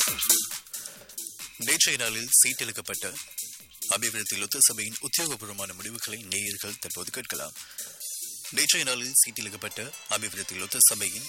நேற்றைய நாளில் சீட்டெழுக்கப்பட்ட அபிவிருத்தி லொத்த சபையின் உத்தியோகபூர்வமான முடிவுகளை நேயர்கள் தற்போது கேட்கலாம் நேற்றைய நாளில் சீட்டெழுக்கப்பட்ட அபிவிருத்தி லொத்த சபையின்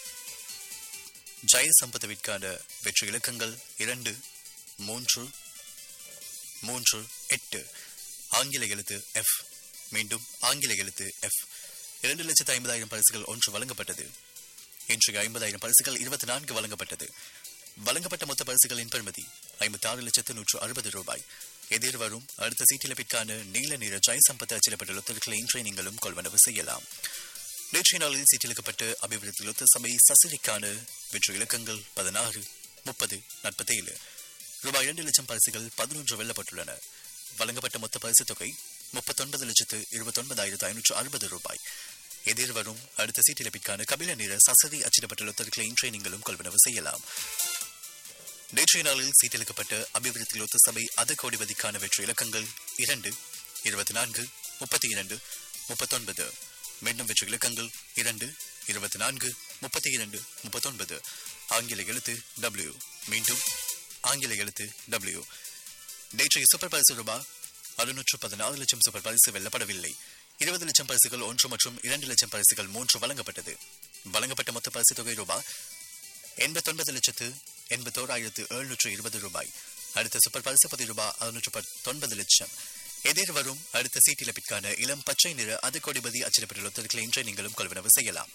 ஜெய சம்பதவிற்கான வெற்றி இலக்கங்கள் இரண்டு மூன்று மூன்று எட்டு ஆங்கில எழுத்து எஃப் மீண்டும் ஆங்கில எழுத்து எஃப் இரண்டு லட்சத்து ஐம்பதாயிரம் பரிசுகள் ஒன்று வழங்கப்பட்டது இன்றைய ஐம்பதாயிரம் பரிசுகள் இருபத்தி நான்கு வழங்கப்பட்டது வழங்கப்பட்ட மொத்த பரிசுகளின் பெறுமதி ஐம்பத்தி ஆறு லட்சத்து நூற்று அறுபது ரூபாய் எதிர்வரும் அடுத்த சீட்டிழப்பிற்கான நீல நிற ஜெய சம்பத் அச்சிடப்பட்ட லொத்தர்களை இன்றைய நீங்களும் கொள்வனவு செய்யலாம் நேற்றைய நாளில் சீட்டிழுக்கப்பட்ட அபிவிருத்தி லொத்த சபை சசிலிக்கான வெற்றி இலக்கங்கள் பதினாறு முப்பது நாற்பத்தேழு ரூபாய் இரண்டு லட்சம் பரிசுகள் பதினொன்று வெல்லப்பட்டுள்ளன வழங்கப்பட்ட மொத்த பரிசு தொகை முப்பத்தொன்பது லட்சத்து இருபத்தொன்பதாயிரத்து ஐநூற்று அறுபது ரூபாய் எதிர்வரும் அடுத்த சீட்டிழப்பிற்கான கபில நிற சசதி அச்சிடப்பட்ட லொத்தர்களை இன்றைய நீங்களும் கொள்வனவு செய்யலாம் நேற்றைய நாளில் சீட்டெழுக்கப்பட்ட அபிவிருத்தி லொத்த சபை அத கோடிபதிக்கான வெற்றி இலக்கங்கள் இரண்டு இருபத்தி நான்கு முப்பத்தி இரண்டு முப்பத்தொன்பது மீண்டும் வெற்றி இலக்கங்கள் இரண்டு இருபத்தி நான்கு முப்பத்தி இரண்டு முப்பத்தொன்பது ஆங்கில எழுத்து டபிள்யூ மீண்டும் ஆங்கில எழுத்து டபிள்யூ நேற்றைய சூப்பர் பரிசு ரூபாய் அறுநூற்று பதினாறு லட்சம் சூப்பர் பரிசு வெல்லப்படவில்லை இருபது லட்சம் பரிசுகள் ஒன்று மற்றும் இரண்டு லட்சம் பரிசுகள் மூன்று வழங்கப்பட்டது வழங்கப்பட்ட மொத்த பரிசு தொகை ரூபாய் எண்பத்தொன்பது லட்சத்து எண்பத்தோராயிரத்து எழுநூற்று இருபது ரூபாய் அடுத்த சூப்பர் பரிசு பதி ரூபாய் அறுநூற்று பத்தொன்பது லட்சம் எதிர்வரும் அடுத்த சீட்டிழப்பிற்கான இளம் பச்சை நிற அது கொடிபதி அச்சிடப்பட்ட லொத்தர்களை இன்றை நீங்களும் கொள்வனவு செய்யலாம்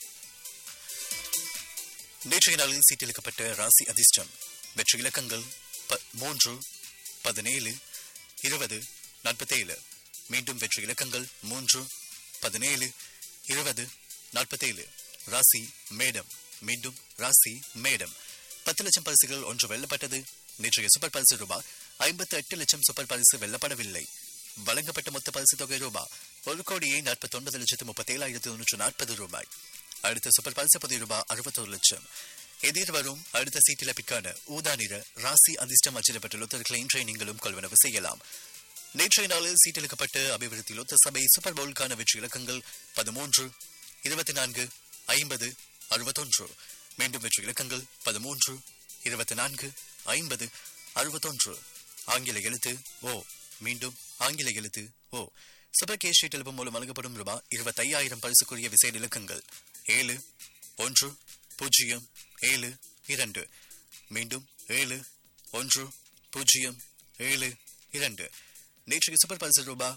நேற்றைய நாளில் சீட்டிழுக்கப்பட்ட ராசி அதிர்ஷ்டம் வெற்றி இலக்கங்கள் ப- மூன்று பதினேழு இருபது நாற்பத்தேழு மீண்டும் வெற்றி இலக்கங்கள் மூன்று பதினேழு இருபது நாற்பத்தேழு ராசி மேடம் மீண்டும் ராசி மேடம் பத்து லட்சம் பரிசுகள் ஒன்று வெல்லப்பட்டது நேற்றைய சூப்பர் பரிசு ரூபாய் ஐம்பத்தி எட்டு லட்சம் சூப்பர் பரிசு வெல்லப்படவில்லை வழங்கப்பட்ட மொத்த பரிசு தொகை ரூபாய் ஒரு கோடியே நாற்பத்தி ஒன்பது லட்சத்து முப்பத்தி ஏழாயிரத்து தொண்ணூற்று நாற்பது ரூபாய் அடுத்த சூப்பர் பரிசு பதி ரூபாய் அறுபத்தோரு லட்சம் எதிர்வரும் அடுத்த சீட்டிழப்பிற்கான ஊதா நிற ராசி அதிர்ஷ்டம் அச்சிடப்பட்ட லொத்தர்களை இன்றைய நீங்களும் கொள்வனவு செய்யலாம் நேற்றைய நாளில் சீட்டெழுக்கப்பட்ட அபிவிருத்தி லொத்த சபை சூப்பர் பவுலுக்கான வெற்றி இலக்கங்கள் பதிமூன்று இருபத்தி நான்கு ஐம்பது அறுபத்தொன்று மீண்டும் வெற்றி இலக்கங்கள் பதிமூன்று இருபத்தி நான்கு ஐம்பது அறுபத்தொன்று ஆங்கில எழுத்து ஓ மீண்டும் ஆங்கில எழுத்து ஓ சூப்பர் கேஷ் ஷீட் எழுப்பும் மூலம் வழங்கப்படும் ரூபாய் இருபத்தையாயிரம் பரிசுக்குரிய விசேட இலக்கங்கள் ஏழு ஒன்று பூஜ்ஜியம் ஏழு இரண்டு மீண்டும் ஏழு ஒன்று பூஜ்ஜியம் ஏழு இரண்டு நேற்றைய சூப்பர் பரிசு ரூபாய்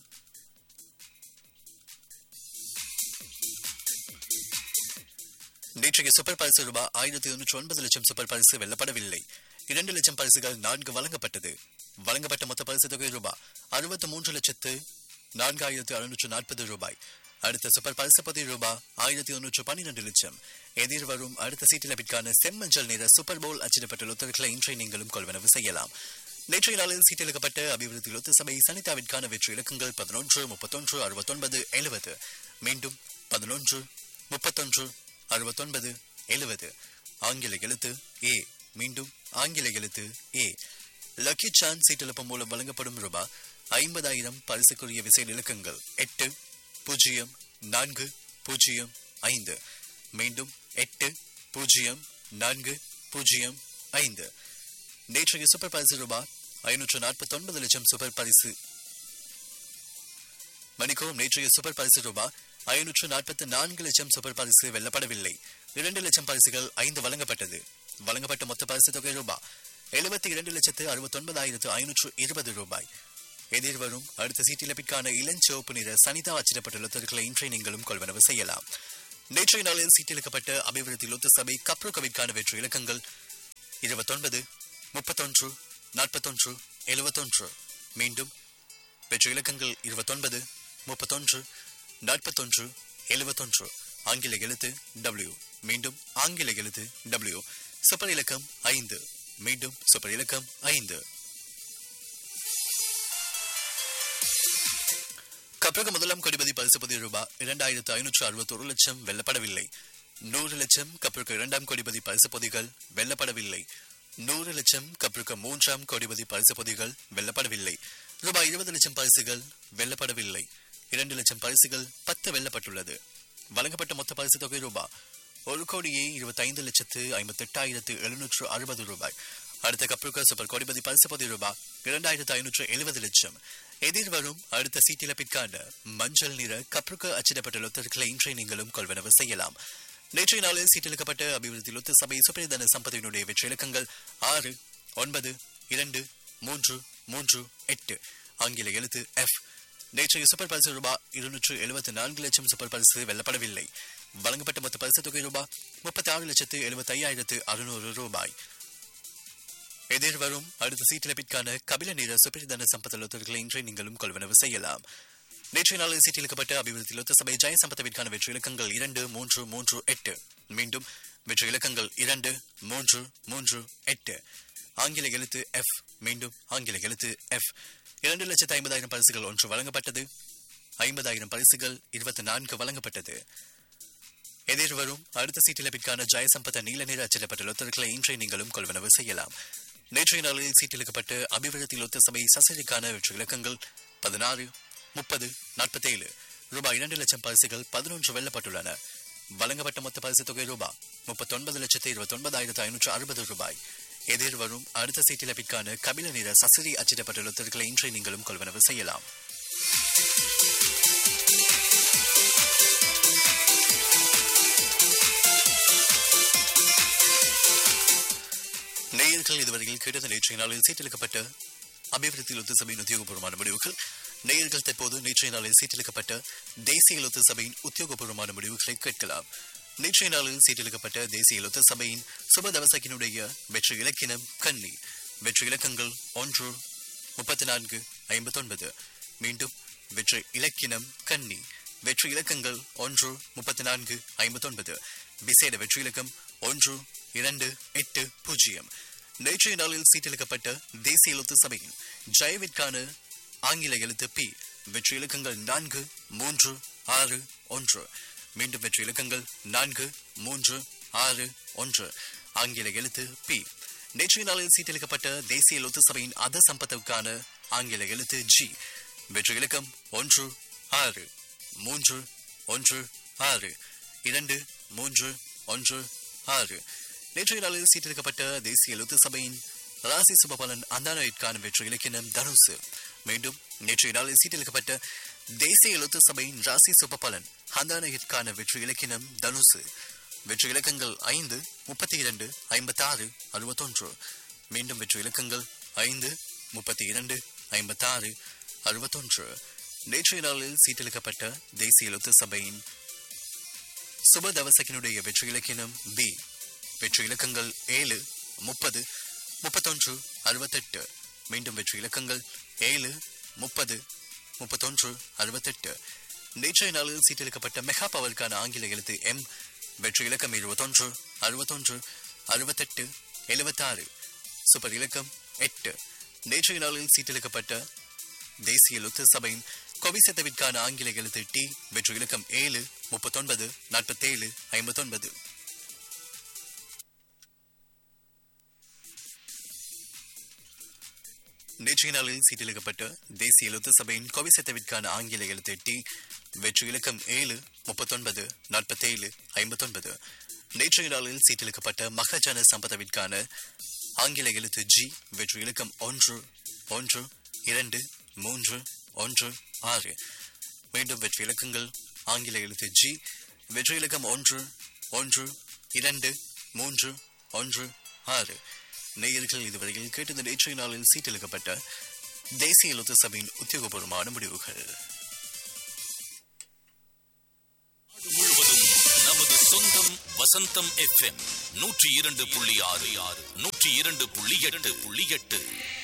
நேற்றைய சூப்பர் பரிசு ரூபாய் ஆயிரத்தி தொண்ணூற்றி ஒன்பது லட்சம் சூப்பர் பரிசு வெல்லப்படவில்லை இரண்டு லட்சம் பரிசுகள் நான்கு வழங்கப்பட்டது வழங்கப்பட்ட மொத்த பரிசு தொகை ரூபாய் அறுபத்தி மூன்று லட்சத்து நான்காயிரத்து அறுநூற்று நாற்பது ரூபாய் அடுத்த சூப்பர் பரிசு பதி ரூபாய் ஆயிரத்தி தொண்ணூற்று பன்னிரண்டு லட்சம் எதிர்வரும் அடுத்த சீட்டிலப்பிற்கான செம்மஞ்சள் நிற சூப்பர் போல் அச்சிடப்பட்ட லொத்தர்களை இன்றைய நீங்களும் கொள்வனவு செய்யலாம் நேற்றைய நாளில் சீட்டெழுக்கப்பட்ட அபிவிருத்தி லொத்த சபை சனிதாவிற்கான வெற்றி இலக்கங்கள் பதினொன்று முப்பத்தொன்று அறுபத்தொன்பது எழுபது மீண்டும் பதினொன்று முப்பத்தொன்று அறுபத்தொன்பது எழுபது ஆங்கில எழுத்து ஏ மீண்டும் ஆங்கில எழுத்து ஏ லக்கி சான்ஸ் சீட்டெழுப்பம் மூலம் வழங்கப்படும் ரூபாய் ஐம்பதாயிரம் பரிசுக்குரிய விசேட இலக்கங்கள் எட்டு பூஜ்ஜியம் நான்கு பூஜ்ஜியம் ஐந்து மீண்டும் எட்டு பூஜ்ஜியம் நான்கு பூஜ்ஜியம் ஐந்து நேற்றைய சூப்பர் பரிசு ரூபாய் ஐநூற்று நாற்பத்தி ஒன்பது லட்சம் சூப்பர் பரிசு மணிக்கும் நேற்றைய சூப்பர் பரிசு ரூபாய் ஐநூற்று நாற்பத்தி நான்கு லட்சம் சூப்பர் பரிசு வெல்லப்படவில்லை இரண்டு லட்சம் பரிசுகள் ஐந்து வழங்கப்பட்டது வழங்கப்பட்ட மொத்த பரிசு தொகை ரூபாய் எழுபத்தி இரண்டு லட்சத்து அறுபத்தி ஒன்பதாயிரத்து ஐநூற்று இருபது ரூபாய் எதிர்வரும் அடுத்த சீட்டிழப்பிற்கான இளஞ்சிவப்பு நிற சனிதா அச்சிடப்பட்ட லொத்தர்களை இன்றைய நீங்களும் கொள்வனவு செய்யலாம் நேற்றைய நாளில் சீட்டிழுக்கப்பட்ட அபிவிருத்தி லொத்த சபை கப்ரோகவிற்கான வெற்றி இலக்கங்கள் இருபத்தொன்பது முப்பத்தொன்று நாற்பத்தொன்று எழுபத்தொன்று மீண்டும் வெற்றி இலக்கங்கள் இருபத்தொன்பது முப்பத்தொன்று நாற்பத்தொன்று எழுபத்தொன்று ஆங்கில எழுத்து டபிள்யூ மீண்டும் ஆங்கில எழுத்து டபிள்யூ சூப்பர் இலக்கம் ஐந்து மீண்டும் சூப்பர் இலக்கம் ஐந்து கப்ரக முதலாம் கொடிபதி பரிசு பதி ரூபாய் இரண்டாயிரத்து ஐநூற்று அறுபத்தொரு லட்சம் வெல்லப்படவில்லை நூறு லட்சம் கப்ருக்கு இரண்டாம் கொடிபதி பரிசு பொதிகள் வெல்லப்படவில்லை நூறு லட்சம் கப்ருக்கு மூன்றாம் கொடிபதி பரிசு பொதிகள் வெல்லப்படவில்லை ரூபாய் இருபது லட்சம் பரிசுகள் வெல்லப்படவில்லை இரண்டு லட்சம் பரிசுகள் பத்து வெல்லப்பட்டுள்ளது வழங்கப்பட்ட மொத்த பரிசு தொகை ரூபாய் ஒரு கோடியே இருபத்தைந்து லட்சத்து ஐம்பத்தெட்டாயிரத்து எழுநூற்று அறுபது ரூபாய் அடுத்த கப்ருக்கா சூப்பர் கோடிபதி பரிசு பதி ரூபாய் இரண்டாயிரத்து ஐநூற்று எழுபது லட்சம் எதிர்வரும் அடுத்த சீட்டிலப்பிற்கான மஞ்சள் நிற கப்ருக்கா அச்சிடப்பட்ட லொத்தர்களை இன்றைய நீங்களும் கொள்வனவு செய்யலாம் நேற்றைய நாளில் சீட்டிலுக்கப்பட்ட அபிவிருத்தி லொத்த சபை சுப்பிரதான சம்பதியினுடைய வெற்றி இலக்கங்கள் ஆறு ஒன்பது இரண்டு மூன்று மூன்று எட்டு ஆங்கில எழுத்து எஃப் நேற்றைய சூப்பர் பரிசு ரூபாய் இருநூற்று எழுபத்தி நான்கு லட்சம் சூப்பர் பரிசு வெல்லப்படவில்லை வழங்கப்பட்ட மொத்த பரிசு தொகை ரூபாய் முப்பத்தி ஆறு லட்சத்து எழுபத்தி ஐயாயிரத்து அறுநூறு ரூபாய் எதிர்வரும் அடுத்த சீட்டிலப்பிற்கான கபில நீர சுப்பிரதான சம்பத்த லொத்தர்களை இன்றைய நீங்களும் கொள்வனவு செய்யலாம் நேற்றைய நாளில் சீட்டிலுக்கப்பட்ட அபிவிருத்தி லொத்த சபை ஜெய சம்பத்தவிற்கான வெற்றி இலக்கங்கள் இரண்டு மூன்று மூன்று எட்டு மீண்டும் வெற்றி இலக்கங்கள் இரண்டு மூன்று மூன்று எட்டு ஆங்கில எழுத்து எஃப் மீண்டும் ஆங்கில எழுத்து எஃப் இரண்டு லட்சத்து ஐம்பதாயிரம் பரிசுகள் ஒன்று வழங்கப்பட்டது ஐம்பதாயிரம் பரிசுகள் இருபத்தி நான்கு வழங்கப்பட்டது எதிர்வரும் அடுத்த சீட்டிலப்பிற்கான ஜெயசம்பத நீல நிற அச்சிடப்பட்ட லொத்தர்களை இன்றைய நீங்களும் கொள்வனவு செய்யலாம் நேற்றைய நாளில் சீட்டிலுக்கப்பட்ட அபிவிருத்தி லொத்த சபை சசிலிக்கான வெற்றி இலக்கங்கள் பதினாறு முப்பது நாற்பத்தேழு ரூபாய் இரண்டு லட்சம் பரிசுகள் பதினொன்று வெல்லப்பட்டுள்ளன வழங்கப்பட்ட மொத்த பரிசு தொகை ரூபாய் முப்பத்தொன்பது லட்சத்து இருபத்தி ஒன்பதாயிரத்து ஐநூற்று அறுபது ரூபாய் எதிர்வரும் அடுத்த சீட்டிலப்பிற்கான கபில நிற சசிரி அச்சிடப்பட்ட லொத்தர்களை இன்றைய நீங்களும் கொள்வனவு செய்யலாம் நேயர்கள் இதுவரையில் கேட்டது நேற்றைய நாளில் சீட்டிலுக்கப்பட்ட அபிவிருத்தி லொத்து சபையின் உத்தியோகபூர்வமான முடிவுகள் நேயர்கள் தற்போது நேற்றைய நாளில் சீட்டிலுக்கப்பட்ட தேசிய லொத்து சபையின் உத்தியோகபூர்வமான முடிவுகளை கேட்கலாம் நேற்றைய நாளில் சீட்டிலுக்கப்பட்ட தேசிய லொத்து சபையின் சுப தவசக்கினுடைய வெற்றி இலக்கினம் கன்னி வெற்றி இலக்கங்கள் ஒன்று முப்பத்தி நான்கு ஐம்பத்தொன்பது மீண்டும் வெற்றி இலக்கினம் கன்னி வெற்றி இலக்கங்கள் ஒன்று முப்பத்தி நான்கு ஐம்பத்தொன்பது விசேட வெற்றி இலக்கம் ஒன்று இரண்டு எட்டு பூஜ்ஜியம் நேற்றைய நாளில் சீட்டிலுக்கப்பட்ட தேசிய எழுத்து சபையின் ஜெயவிற்கான ஆங்கில எழுத்து பி வெற்றி இலக்கங்கள் நான்கு மூன்று ஆறு ஒன்று மீண்டும் வெற்றி இலக்கங்கள் நான்கு மூன்று ஆறு ஒன்று ஆங்கில எழுத்து பி நேற்றைய நாளில் சீட்டிலுக்கப்பட்ட தேசிய லொத்து சபையின் அத சம்பத்துக்கான ஆங்கில எழுத்து ஜி வெற்றி இலக்கம் ஒன்று ஆறு மூன்று ஒன்று ஆறு இரண்டு மூன்று ஒன்று ஆறு நேற்றைய நாளில் சீட்டிருக்கப்பட்ட தேசிய எழுத்து சபையின் ராசி சுபபலன் அந்தானிற்கான வெற்றி இலக்கினம் தனுசு மீண்டும் நேற்றைய நாளில் சீட்டிருக்கப்பட்ட தேசிய எழுத்து சபையின் ராசி சுபபலன் அந்தானிற்கான வெற்றி இலக்கினம் தனுசு வெற்றி இலக்கங்கள் ஐந்து முப்பத்தி இரண்டு ஐம்பத்தாறு அறுபத்தொன்று மீண்டும் வெற்றி இலக்கங்கள் ஐந்து முப்பத்தி இரண்டு ஐம்பத்தாறு அறுபத்தொன்று நேற்றைய நாளில் சீட்டளிக்கப்பட்ட தேசிய எழுத்து சபையின் சுப தவசக்கினுடைய வெற்றி இலக்கினம் பி வெற்றி இலக்கங்கள் ஏழு முப்பது முப்பத்தொன்று அறுபத்தெட்டு மீண்டும் வெற்றி இலக்கங்கள் ஏழு முப்பது முப்பத்தொன்று அறுபத்தெட்டு நேற்றைய நாளில் சீட்டளிக்கப்பட்ட மெகா பவருக்கான ஆங்கில எழுத்து எம் வெற்றி இலக்கம் இருபத்தொன்று அறுபத்தொன்று அறுபத்தெட்டு எழுபத்தாறு சூப்பர் இலக்கம் எட்டு நேற்றைய நாளில் சீட்டளிக்கப்பட்ட தேசிய லுத்த சபையின் கொவிசத்தவிற்கான ஆங்கில எழுத்து டி வெற்றி இலக்கம் ஏழு முப்பத்தொன்பது நாற்பத்தேழு ஐம்பத்தொன்பது நேற்றைய நாளில் சீட்டிலுக்கப்பட்ட தேசிய எழுத்து சபையின் கொவிசத்தவிற்கான ஆங்கில எழுத்து டி வெற்றி இலக்கம் ஏழு முப்பத்தொன்பது நாற்பத்தேழு ஐம்பத்தொன்பது நேற்றைய நாளில் சீட்டிலுக்கப்பட்ட மகஜன சம்பதவிற்கான ஆங்கில எழுத்து ஜி வெற்றி இலக்கம் ஒன்று ஒன்று இரண்டு மூன்று ஒன்று ஆறு மீண்டும் வெற்றி இலக்கங்கள் ஆங்கில எழுத்து ஜி வெற்றி இலக்கம் ஒன்று ஒன்று இரண்டு மூன்று ஒன்று ஆறு நேயர்கள் இதுவரையில் கேட்டது நேற்றைய நாளில் சீட்டெழுக்கப்பட்ட தேசிய எழுத்து சபையின் உத்தியோகபூர்வமான முடிவுகள் முழுவதும் நமது சொந்தம் வசந்தம் எஃப்எம் நூற்றி இரண்டு புள்ளி ஆறு ஆறு நூற்றி இரண்டு புள்ளி எட்டு புள்ளி எட்டு